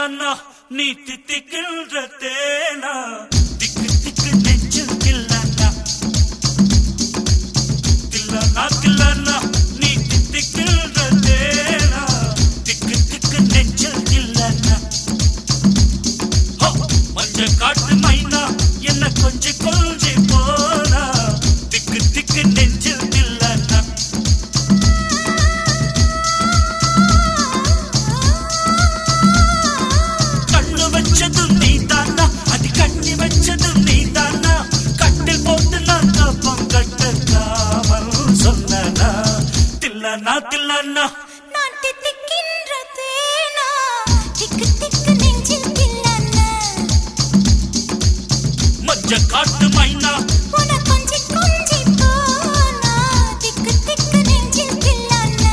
தில்லானா நீ தித்திக்கின்ற தேனா திக்கு திக்கு நெஞ்சில் தில்லானா தில்லானா தில்லானா நீ தித்திக்கின்ற தேனா திக்கு திக்கு நெஞ்சில் தில்லானா ஹோ, மஞ்ச காட்டு மைனா என்ன கொஞ்சி கொஞ்சி போனா திக்கு திக்கு நெஞ்சில் தில்லானா கண்ணு வச்சதும் நீ தானா அது கண்ணி வச்சதும் நீ தானா கட்டில் போட்டு நான் காப்பம் கட்டக்காமல் சொன்னா தில்லனா தில்லனா நான் தித்திக்கின்ற தேனா திக்கு திக்கு நெஞ்சில் தில்லானா மஞ்ச காட்டு மைனா உன கொஞ்சி கொஞ்சி போனா திக்கு திக்கு நெஞ்சில் தில்லானா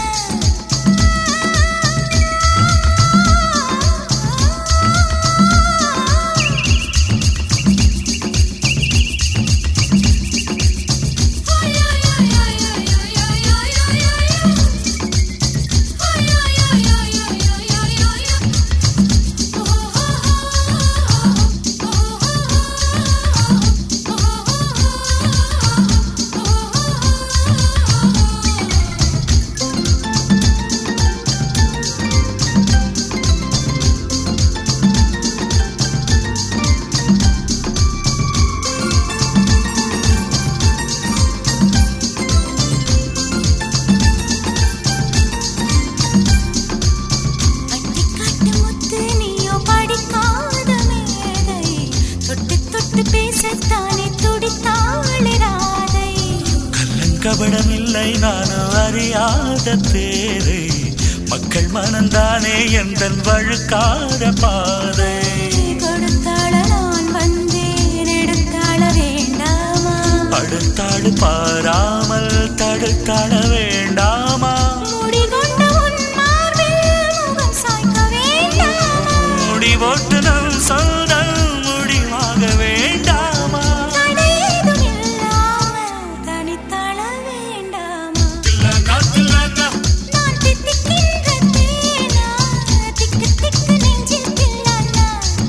அட்டிக்காட்டு முத்து நீயோ படிக்காத மேதை தொட்டு தொட்டு பேசத்தானே துடித்தாளே ராதை கள்ளங்கபடம் இல்லை நானும் அறியாத தேரை மக்கள் மனந்தானே எந்த வழுக்காத பாதை கொடுத்தாள நான் வந்தேன் எடுத்தாள வேண்டாமா படுத்தாடு பாராமல் தடுத்தாட வேண்டாமா முடி கொண்ட உன் மார்பில் முகம் சாய்க்க வேண்டாமா முடி போட்டு நம் சொந்தம் முடிவாக வேண்டாமா தடையேதும் இல்லாமல் தனித்தாள வேண்டாமா தில்லனா, தில்லனா, நான் தித்திக்கின்ற தேனா திக்கு திக்கு நெஞ்சில் தில்லானா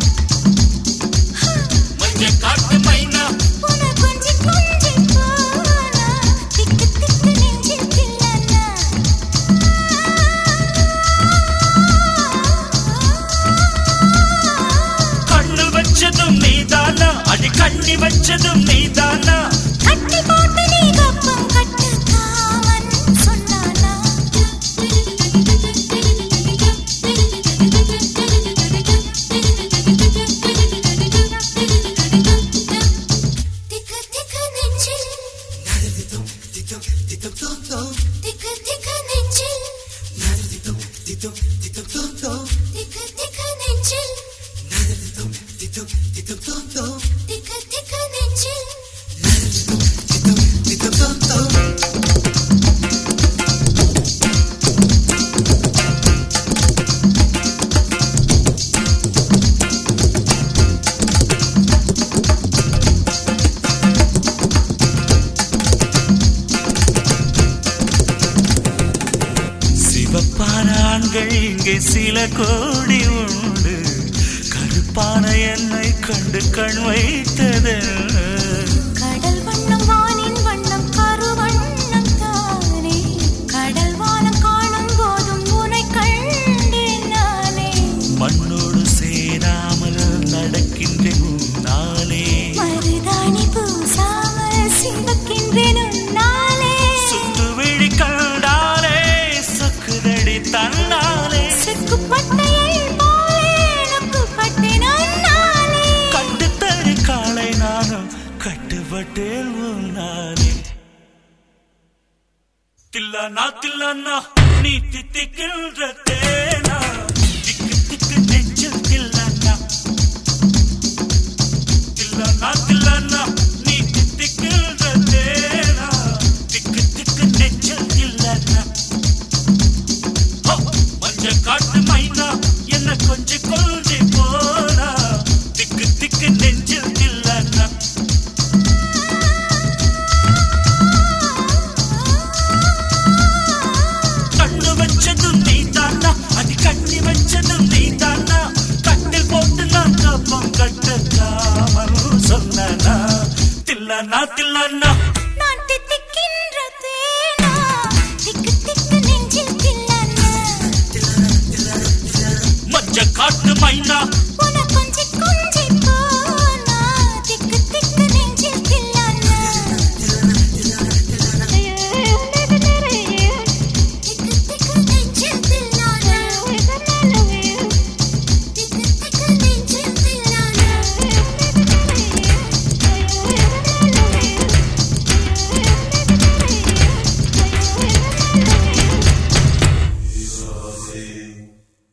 மஞ்சள் காட்டு மைனா உன கொஞ்சி கொஞ்சி போனா திக்கு திக்கு நெஞ்சில் தில்லானா கண்ணு வச்சதும் நீதானா அடி கண்ணி வச்சதும் நீதானா கட்டி போட்டு நீ கப்பம் கட்டு காவன் சொன்னானா திக்கு திக்கு நெஞ்சில் திக்கு திக்கு நெஞ்சில் திக்கு திக்கு நெஞ்சில் திக்கு திக்கு நெஞ்சில் சிவப்பான ஆண்கள் இங்கே சில கோடி உண்டு கருப்பான என்னை கண்டு கண் வைத்தது கடல் வண்ணம் வானின் வண்ணம் கருவண்ணம் தானே கடல் வானம் காணும் போதும் உனை கண்டேன் நானே மண்ணோடு சேராமல் நடக்கின்றேன் உன்னாலே மருதாணி பூசாமல் சிவக்கின்றேன் உன்னாலே சுட்டு விழி கண்டாலே சொக்குதடி தன்னாலே செக்குப்பட்டையை போலே நொக்குப்பட்டேன் உன்னாலே கட்டுத்தறி காலை நானும் கட்டுப்பட்டேன் உன்னாலே தில்லனா தில்லனா நீ தித்திக்கின்ற தேனா